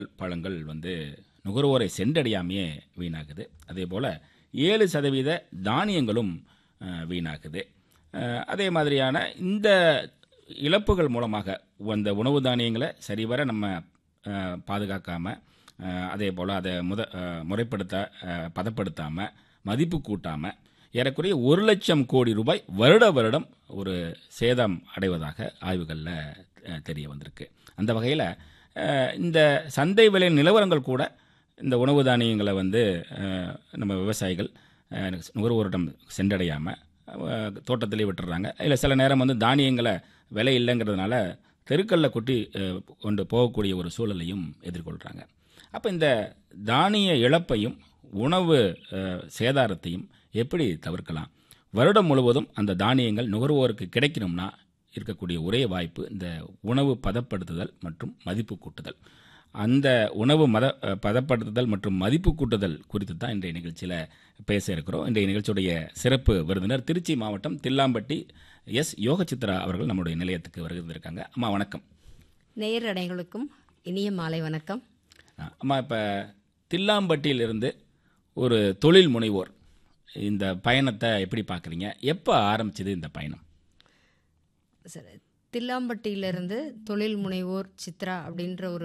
பழங்கள் வந்து நுகர்வோரை சென்றடையாமையே வீணாகுது அதே போல் ஏழு சதவீத தானியங்களும் அஹ், வீணாகுது அஹ், அதே மாதிரியான இந்த இழப்புகள் மூலமாக அந்த உணவு தானியங்களை சரிவர நம்ம அஹ், பாதுகாக்காம அஹ், அதே போல் அதை முத அஹ், முறைப்படுத்த அஹ், பதப்படுத்தாம மதிப்பு கூட்டாமல் ஏறக்குறைய ஒரு லட்சம் கோடி ரூபாய் வருட வருடம் ஒரு சேதம் அடைவதாக ஆய்வுகளில் தெரிய வந்திருக்கு அந்த வகையில் இந்த சந்தை விலை நிலவரங்கள் கூட இந்த உணவு தானியங்களை வந்து அஹ், நம்ம விவசாயிகள் அஹ், நுகர்வோரிடம் சென்றடையாமல் தோட்டத்திலே விட்டுறாங்க இல்லை சில நேரம் வந்து தானியங்களை விலை இல்லைங்கிறதுனால தெருக்களில் கொட்டி அஹ், கொண்டு போகக்கூடிய ஒரு சூழலையும் எதிர்கொள்கிறாங்க அப்போ இந்த தானிய இழப்பையும் உணவு அஹ், சேதாரத்தையும் எப்படி தவிர்க்கலாம் வருடம் முழுவதும் அந்த தானியங்கள் நுகர்வோருக்கு கிடைக்கணும்னா இருக்கக்கூடிய ஒரே வாய்ப்பு இந்த உணவு பதப்படுத்துதல் மற்றும் மதிப்பு கூட்டுதல் அந்த உணவு மத அஹ், பதப்படுத்துதல் மற்றும் மதிப்பு கூட்டுதல் குறித்து தான் இன்றைய நிகழ்ச்சியில் பேச இருக்கிறோம் இன்றைய நிகழ்ச்சியுடைய சிறப்பு விருந்தினர் திருச்சி மாவட்டம் தில்லாம்பட்டி எஸ் யோகசித்ரா அவர்கள் நம்முடைய நிலையத்துக்கு வருகிருந்திருக்காங்க அம்மா வணக்கம் நேயரடைகளுக்கும் இனிய மாலை வணக்கம் அஹ், அம்மா இப்போ தில்லாம்பட்டியிலிருந்து ஒரு தொழில் முனைவோர் இந்த பயணத்தை எப்படி பார்க்குறீங்க எப்போ ஆரம்பிச்சது இந்த பயணம் சரி தில்லாம்பட்டியிலிருந்து தொழில் முனைவோர் சித்ரா அப்படின்ற ஒரு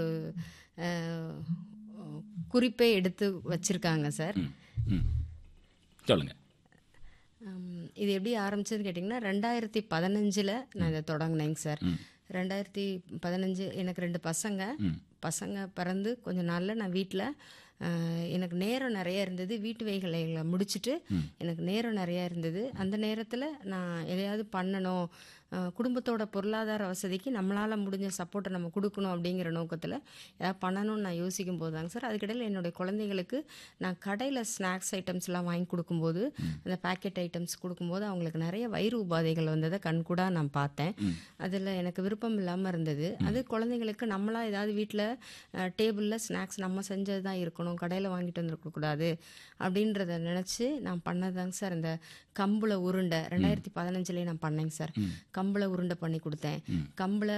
அஹ், குறிப்பை எடுத்து வச்சிருக்காங்க சார் ம் ம் சொல்லுங்கள் ஹம், இது எப்படி ஆரம்பிச்சதுன்னு கேட்டிங்கன்னா ரெண்டாயிரத்தி பதினஞ்சில் நான் இதை தொடங்கினேங்க சார் ரெண்டாயிரத்தி பதினஞ்சு எனக்கு ரெண்டு பசங்க பசங்க பிறந்து கொஞ்ச நாளில் நான் வீட்டில் எனக்கு நேரம் நிறைய இருந்தது வீட்டு வேலைகளை முடிச்சுட்டு எனக்கு நேரம் நிறைய இருந்தது அந்த நேரத்தில் நான் எதையாவது பண்ணணும் அஹ், குடும்பத்தோட பொருளாதார வசதிக்கு நம்மளால் முடிஞ்ச சப்போர்ட்டை நம்ம கொடுக்கணும் அப்படிங்கிற நோக்கத்தில் ஏதாவது பண்ணணும்னு நான் யோசிக்கும் போது தாங்க சார் அதுக்கிடையில் என்னுடைய குழந்தைங்களுக்கு நான் கடையில் ஸ்நாக்ஸ் ஐட்டம்ஸ்லாம் வாங்கி கொடுக்கும்போது அந்த பேக்கெட் ஐட்டம்ஸ் கொடுக்கும்போது அவங்களுக்கு நிறைய வயிறு உபாதைகள் வந்ததை கண்கூடாக நான் பார்த்தேன் அதில் எனக்கு விருப்பம் இல்லாமல் இருந்தது அது குழந்தைங்களுக்கு நம்மளா ஏதாவது வீட்டில் டேபிளில் ஸ்நாக்ஸ் நம்ம செஞ்சது தான் இருக்கணும் கடையில் வாங்கிட்டு வந்துருக்கக்கூடாது அப்படின்றத நினச்சி நான் பண்ணதாங்க சார் இந்த கம்புல உருண்டை ரெண்டாயிரத்தி பதினஞ்சுலேயே நான் பண்ணேங்க சார் கம்புல உருண்டை பண்ணி கொடுத்தேன் கம்புல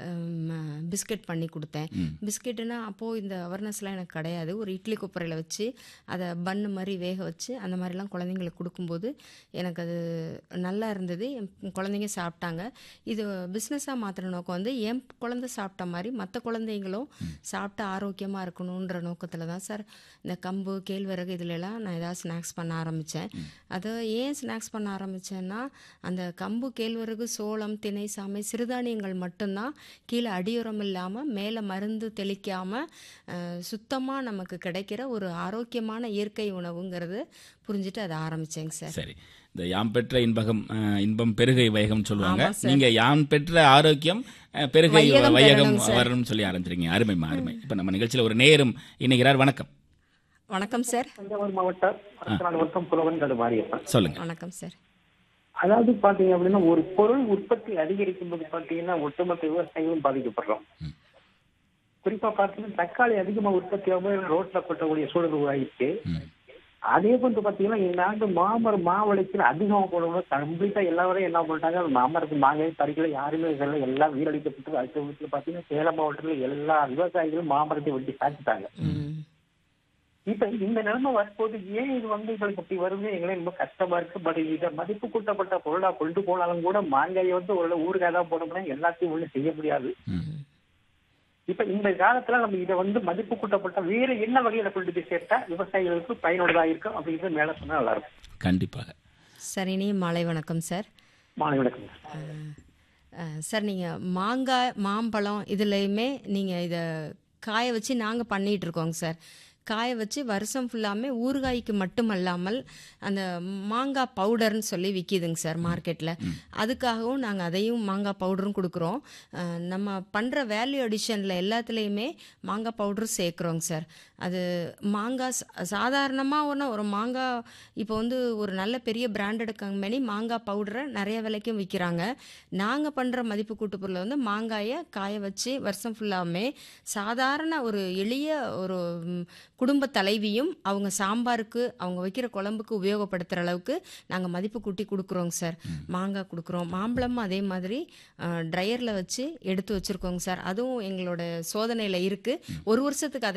பிஸ்கட் பண்ணி கொடுத்தேன் பிஸ்கெட்டுனா அப்போது இந்த அவேர்னஸ்லாம் எனக்கு கிடையாது ஒரு இட்லி குப்பரையில் வச்சு அதை பன்னு மாதிரி வேக வச்சு அந்த மாதிரிலாம் குழந்தைங்களுக்கு கொடுக்கும்போது எனக்கு அது நல்லா இருந்தது என் குழந்தைங்க சாப்பிட்டாங்க இது பிஸ்னஸாக மாற்றுற நோக்கம் வந்து என் குழந்தை சாப்பிட்ட மாதிரி மற்ற குழந்தைங்களும் சாப்பிட்டு ஆரோக்கியமாக இருக்கணுன்ற நோக்கத்தில் தான் சார் இந்த கம்பு கேழ்வரகு இதுலலாம் நான் ஏதாவது ஸ்நாக்ஸ் பண்ண ஆரம்பித்தேன் அதை ஏன் ஸ்நாக்ஸ் பண்ண ஆரம்பித்தேன்னா அந்த கம்பு கேழ்வரகு சோளம் திணை சாமை சிறுதானியங்கள் மட்டும்தான் கீழே அடியுரம் இல்லாமல் மேலே மருந்து தெளிக்காமல் சுத்தமாக நமக்கு கிடைக்கிற ஒரு ஆரோக்கியமான இயற்கை உணவுங்கிறது புரிஞ்சுட்டு அதை ஆரம்பித்தேங்க சார் சரி இந்த யாம் பெற்ற இன்பகம் அஹ், இன்பம் பெருகை வையகம் சொல்லுவாங்க நீங்க யாம் பெற்ற ஆரோக்கியம் அஹ், பெருகை வையகம் வையகம் பெறணும் சார். வரணும்னு சொல்லி ஆரம்பிச்சிருக்கீங்க அருமைமா அருமை இப்ப நம்ம நிகழ்ச்சியில ஒரு நேரம் இணைகிறார் வணக்கம் வணக்கம் சார் தஞ்சாவூர் மாவட்டம் அரசநாடு வட்டம் புலவன் மாரியப்பன் சொல்லுங்க வணக்கம் சார் அதாவது பாத்தீங்க அப்படின்னா ஒரு பொருள் உற்பத்தி அதிகரிக்கும் போது பாத்தீங்கன்னா ஒட்டுமொத்த விவசாயிகளும் பாதிக்கப்படுறோம் குறிப்பா பாத்தீங்கன்னா தக்காளி அதிகமா உற்பத்தி ஆகும்போது ரோட்ல கொட்டக்கூடிய சூழல் உருவாயிடுச்சு அதே போன்று பாத்தீங்கன்னா இந்த ஆண்டு மாமரம் மாவளைச்சல் அதிகமா போடும்போது கம்ப்ளீட்டா எல்லாரும் என்ன பண்ணிட்டாங்க அந்த மாமரத்து மாங்காய் பறிக்கல யாருமே இதெல்லாம் எல்லாம் வீடடிக்கப்பட்டு அடுத்த வீட்டுல பாத்தீங்கன்னா சேலம் மாவட்டத்துல எல்லா விவசாயிகளும் மாமரத்தை வெட்டி சாச்சிட்டாங்க ம் இப்ப இந்த நிலைமை வரும்போது ஏன் இது வந்து எங்களுக்கு இப்படி வருது எங்களுக்கு ரொம்ப கஷ்டமா இருக்கு பட் இதை மதிப்பு கூட்டப்பட்ட பொருளா கொண்டு போனாலும் கூட மாங்காயை வந்து ஒரு ஊறுகாய் தான் போட முடியும் எல்லாத்தையும் ஒண்ணு செய்ய முடியாது ம். இப்ப இந்த காலத்துல நம்ம இதை வந்து மதிப்பு கூட்டப்பட்ட வேற என்ன வகையில கொண்டு போய் சேர்த்தா விவசாயிகளுக்கு பயனுள்ளதா இருக்கும் அப்படிங்கிறது மேல சொன்னா நல்லா இருக்கும் கண்டிப்பாக சரினே மாலை வணக்கம் சார் மாலை வணக்கம் அஹ், அஹ், சார் நீங்கள் மாங்காய் மாம்பழம் இதுலேயுமே நீங்கள் இதை காய வச்சு நாங்கள் பண்ணிகிட்டு இருக்கோங்க சார் காய வச்சு வருஷம் ஃபுல்லாமே ஊறுகாய்க்கு மட்டும் அல்லாமல் அந்த மாங்காய் பவுடர்னு சொல்லி விற்கிதுங்க சார் மார்க்கெட்டில் அதுக்காகவும் நாங்கள் அதையும் மாங்காய் பவுடரும் கொடுக்குறோம் அஹ், நம்ம பண்ணுற வேல்யூ அடிஷனில் எல்லாத்துலேயுமே மாங்காய் பவுடரும் சேர்க்குறோங்க சார் அது மாங்காய் சாதாரணமாக ஒன்று ஒரு மாங்காய் இப்போ வந்து ஒரு நல்ல பெரிய பிராண்டட் கம்பெனி மாங்காய் பவுடரை நிறைய விலைக்கும் விற்கிறாங்க நாங்கள் பண்ணுற மதிப்பு கூட்டு பொருளை வந்து மாங்காயை காய வச்சு வருஷம் ஃபுல்லாமே சாதாரண ஒரு எளிய ஒரு ம், குடும்ப தலைவியும் அவங்க சாம்பாருக்கு அவங்க வைக்கிற குழம்புக்கு உபயோகப்படுத்துகிற அளவுக்கு நாங்கள் மதிப்பு கூட்டி கொடுக்குறோங்க சார் மாங்காய் கொடுக்குறோம் மாம்பழமும் அதே மாதிரி ட்ரையரில் வச்சு எடுத்து வச்சுருக்கோங்க சார் அதுவும் எங்களோட சோதனையில் இருக்குது ஒரு வருஷத்துக்கு அதை